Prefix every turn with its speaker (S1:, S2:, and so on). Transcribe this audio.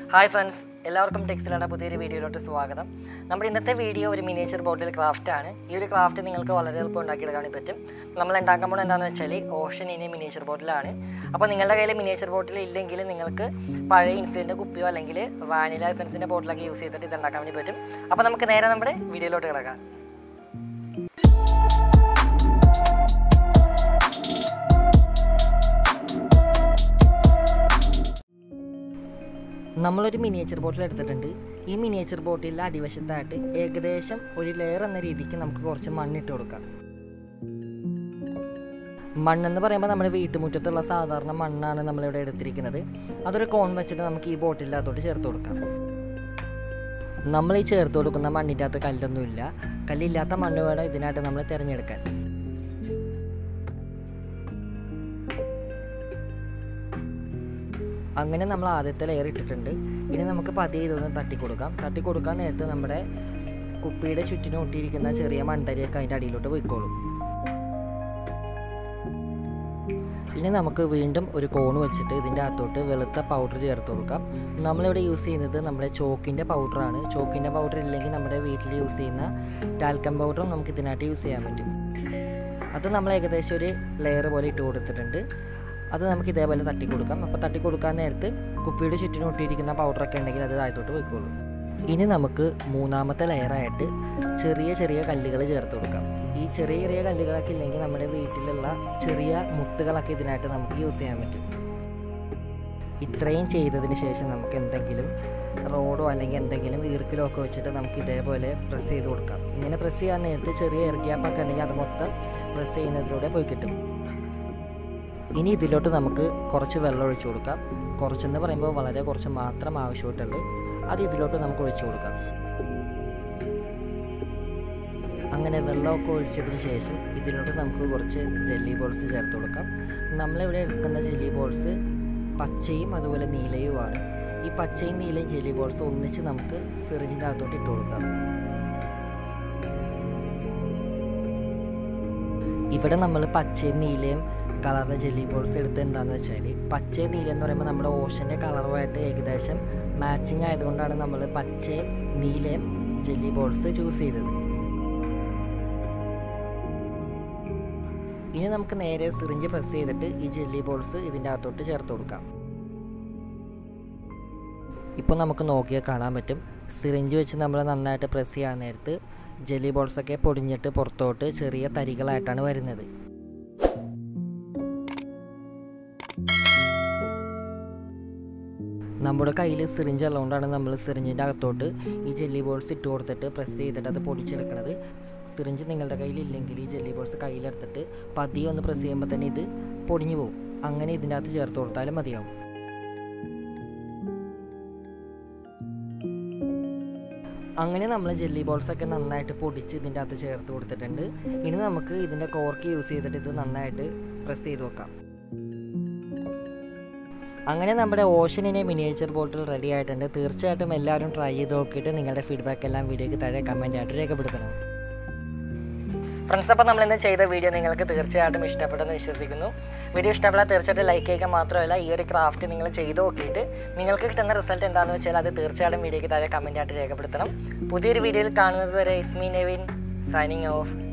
S1: hi friends എല്ലാവർക്കും ടെക്സിലാണ് പുതിയൊരു വീഡിയോയിലോട്ട് സ്വാഗതം നമ്മുടെ ഇന്നത്തെ വീഡിയോ ഒരു മിനിയേച്ചർ ബോട്ടിൽ ക്രാഫ്റ്റ് ആണ് ഈ ഒരു ക്രാഫ്റ്റ് നിങ്ങൾക്ക് വളരെ എളുപ്പം ഉണ്ടാക്കിയെടുക്കാൻ പറ്റും നമ്മൾ ഉണ്ടാക്കാൻ പോകുന്നത് എന്താണെന്ന് വെച്ചാൽ ഓഷൻ ഇനി മിനിയേച്ചർ ബോട്ടിലാണ് അപ്പോൾ നിങ്ങളുടെ കയ്യിൽ മിനിയേച്ചർ ബോട്ടിൽ ഇല്ലെങ്കിൽ നിങ്ങൾക്ക് പഴയ ഇൻസുലിൻ്റെ കുപ്പിയോ അല്ലെങ്കിൽ വാനില എസൻസിൻ്റെ ബോട്ടിലൊക്കെ യൂസ് ചെയ്തിട്ട് ഇത് ഉണ്ടാക്കാൻ വേണ്ടി പറ്റും അപ്പോൾ നമുക്ക് നേരെ നമ്മുടെ വീഡിയോയിലോട്ട് കിടക്കാം നമ്മളൊരു മിനിയേച്ചർ ബോട്ടിൽ എടുത്തിട്ടുണ്ട് ഈ മിനിയേച്ചർ ബോട്ടിൽ അടിവശത്തായിട്ട് ഏകദേശം ഒരു ലെയർ എന്ന രീതിക്ക് നമുക്ക് കുറച്ച് മണ്ണിട്ട് കൊടുക്കാം മണ്ണെന്ന് പറയുമ്പോൾ നമ്മുടെ വീട്ടുമുറ്റത്തുള്ള സാധാരണ മണ്ണാണ് നമ്മളിവിടെ എടുത്തിരിക്കുന്നത് അതൊരു കോൺ വെച്ചിട്ട് നമുക്ക് ഈ ബോട്ടിലകത്തോട്ട് ചേർത്ത് കൊടുക്കാം നമ്മൾ ഈ ചേർത്ത് കൊടുക്കുന്ന മണ്ണിൻ്റെ അകത്ത് കല്ലൊന്നുമില്ല കല്ലില്ലാത്ത മണ്ണ് വേണം ഇതിനായിട്ട് നമ്മൾ തിരഞ്ഞെടുക്കാൻ അങ്ങനെ നമ്മൾ ആദ്യത്തെ ലെയർ ഇട്ടിട്ടുണ്ട് ഇനി നമുക്ക് പതിയെ ഇതൊന്ന് തട്ടിക്കൊടുക്കാം തട്ടിക്കൊടുക്കാൻ നേരത്ത് നമ്മുടെ കുപ്പിയുടെ ചുറ്റിനും ഒട്ടിയിരിക്കുന്ന ചെറിയ മണ്ടരിയൊക്കെ അതിൻ്റെ അടിയിലോട്ട് പോയിക്കോളും ഇനി നമുക്ക് വീണ്ടും ഒരു കോണ് വെച്ചിട്ട് ഇതിൻ്റെ അകത്തോട്ട് വെളുത്ത പൗഡർ ചേർത്ത് കൊടുക്കാം നമ്മളിവിടെ യൂസ് ചെയ്യുന്നത് നമ്മുടെ ചോക്കിൻ്റെ പൗഡറാണ് ചോക്കിൻ്റെ പൗഡർ ഇല്ലെങ്കിൽ നമ്മുടെ വീട്ടിൽ യൂസ് ചെയ്യുന്ന ടാൽക്കം പൗഡറും നമുക്ക് ഇതിനകത്ത് യൂസ് ചെയ്യാൻ പറ്റും അത് നമ്മൾ ഏകദേശം ഒരു ലെയർ പോലെ ഇട്ട് കൊടുത്തിട്ടുണ്ട് അത് നമുക്ക് ഇതേപോലെ തട്ടി കൊടുക്കാം അപ്പോൾ തട്ടി കൊടുക്കാൻ നേരത്ത് കുപ്പിയുടെ ചുറ്റിനും ഒട്ടിയിരിക്കുന്ന പൗഡറൊക്കെ ഉണ്ടെങ്കിൽ അത് താഴത്തോട്ട് പോയിക്കോളും ഇനി നമുക്ക് മൂന്നാമത്തെ ലെയറായിട്ട് ചെറിയ ചെറിയ കല്ലുകൾ ചേർത്ത് കൊടുക്കാം ഈ ചെറിയ ചെറിയ കല്ലുകളൊക്കെ ഇല്ലെങ്കിൽ നമ്മുടെ വീട്ടിലുള്ള ചെറിയ മുത്തുകളൊക്കെ ഇതിനായിട്ട് നമുക്ക് യൂസ് ചെയ്യാൻ പറ്റും ഇത്രയും ചെയ്തതിന് ശേഷം നമുക്ക് എന്തെങ്കിലും റോഡോ അല്ലെങ്കിൽ എന്തെങ്കിലും ഈർക്കിലോ ഒക്കെ വെച്ചിട്ട് നമുക്ക് ഇതേപോലെ പ്രസ് ചെയ്ത് കൊടുക്കാം ഇങ്ങനെ പ്രസ് ചെയ്യാൻ നേരത്ത് ചെറിയ എയർ ഗ്യാപ്പൊക്കെ ഉണ്ടെങ്കിൽ അത് മൊത്തം പ്രസ് ചെയ്യുന്നതിലൂടെ പോയി കിട്ടും ഇനി ഇതിലോട്ട് നമുക്ക് കുറച്ച് വെള്ളം ഒഴിച്ചു കൊടുക്കാം കുറച്ചെന്ന് പറയുമ്പോൾ വളരെ കുറച്ച് മാത്രം ആവശ്യമായിട്ടുണ്ട് അത് ഇതിലോട്ട് നമുക്ക് ഒഴിച്ചു കൊടുക്കാം അങ്ങനെ വെള്ളമൊക്കെ ഒഴിച്ചതിന് ശേഷം ഇതിലോട്ട് നമുക്ക് കുറച്ച് ജെല്ലി ബോൾസ് ചേർത്ത് കൊടുക്കാം നമ്മളിവിടെ എടുക്കുന്ന ജെല്ലി ബോൾസ് പച്ചയും അതുപോലെ നീലയുമാണ് ഈ പച്ചയും നീലയും ജെല്ലി ബോൾസ് ഒന്നിച്ച് നമുക്ക് സിറിഞ്ചിൻ്റെ അകത്തോട്ട് ഇട്ട് കൊടുക്കാം ഇവിടെ നമ്മൾ പച്ചയും നീലയും കളറിലെ ജെല്ലി ബോൾസ് എടുത്ത് എന്താണെന്ന് വെച്ചാൽ പച്ചയും നീല എന്ന് പറയുമ്പോൾ നമ്മുടെ ഓഷൻ്റെ കളറുമായിട്ട് ഏകദേശം മാച്ചിങ് ആയതുകൊണ്ടാണ് നമ്മൾ പച്ചയും നീലയും ജെല്ലി ബോൾസ് ചൂസ് ചെയ്തത് ഇനി നമുക്ക് നേരെ സിറിഞ്ച് പ്രസ് ചെയ്തിട്ട് ഈ ജെല്ലി ബോൾസ് ഇതിൻ്റെ അകത്തോട്ട് ചേർത്ത് കൊടുക്കാം ഇപ്പോൾ നമുക്ക് നോക്കിയാൽ കാണാൻ പറ്റും സിറിഞ്ച് വെച്ച് നമ്മൾ നന്നായിട്ട് പ്രസ് ചെയ്യാൻ നേരത്ത് ജെല്ലി ബോൾസൊക്കെ പൊടിഞ്ഞിട്ട് പുറത്തോട്ട് ചെറിയ തരികളായിട്ടാണ് വരുന്നത് നമ്മുടെ കയ്യിൽ സിറിഞ്ച് ഉള്ളതുകൊണ്ടാണ് നമ്മൾ സിറിഞ്ചിൻ്റെ അകത്തോട്ട് ഈ ജെല്ലി ബോൾസ് ഇട്ട് കൊടുത്തിട്ട് പ്രസ് ചെയ്തിട്ട് അത് പൊടിച്ചെടുക്കുന്നത് സിറിഞ്ച് നിങ്ങളുടെ കയ്യിൽ ഇല്ലെങ്കിൽ ഈ ജെല്ലി ബോൾസ് കയ്യിലെടുത്തിട്ട് പതിയെ ഒന്ന് പ്രസ് ചെയ്യുമ്പോൾ തന്നെ ഇത് പൊടിഞ്ഞു പോകും അങ്ങനെ ഇതിൻ്റെ അകത്ത് ചേർത്ത് കൊടുത്താലും മതിയാവും അങ്ങനെ നമ്മൾ ജെല്ലി ബോൾസ് ഒക്കെ നന്നായിട്ട് പൊടിച്ച് ഇതിൻ്റെ അകത്ത് ചേർത്ത് കൊടുത്തിട്ടുണ്ട് ഇനി നമുക്ക് ഇതിൻ്റെ കോർക്ക് യൂസ് ചെയ്തിട്ട് ഇത് നന്നായിട്ട് പ്രസ് ചെയ്ത് വെക്കാം അങ്ങനെ നമ്മുടെ ഓഷനിനെ മിനിയേച്ചർ ബോട്ടിൽ റെഡി ആയിട്ടുണ്ട് തീർച്ചയായിട്ടും എല്ലാവരും ട്രൈ ചെയ്ത് നോക്കിയിട്ട് നിങ്ങളുടെ ഫീഡ്ബാക്ക് എല്ലാം വീഡിയോയ്ക്ക് താഴെ കമൻ്റ് ആയിട്ട് രേഖപ്പെടുത്തണം ഫ്രണ്ട്സ് അപ്പോൾ നമ്മൾ ഇന്ന് ചെയ്ത വീഡിയോ നിങ്ങൾക്ക് തീർച്ചയായിട്ടും ഇഷ്ടപ്പെട്ടെന്ന് വിശ്വസിക്കുന്നു വീഡിയോ ഇഷ്ടപ്പെട്ടാൽ തീർച്ചയായിട്ടും ലൈക്ക് ചെയ്യുക മാത്രമല്ല ഈ ഒരു ക്രാഫ്റ്റ് നിങ്ങൾ ചെയ്ത് നോക്കിയിട്ട് നിങ്ങൾക്ക് കിട്ടുന്ന റിസൾട്ട് എന്താണെന്ന് വെച്ചാൽ അത് തീർച്ചയായിട്ടും വീഡിയോയ്ക്ക് താഴെ കമൻ്റ് ആയിട്ട് രേഖപ്പെടുത്തണം പുതിയൊരു വീഡിയോയിൽ കാണുന്നത് വരെ ഇസ്മി നെവിൻ സൈനിങ് ഓഫ്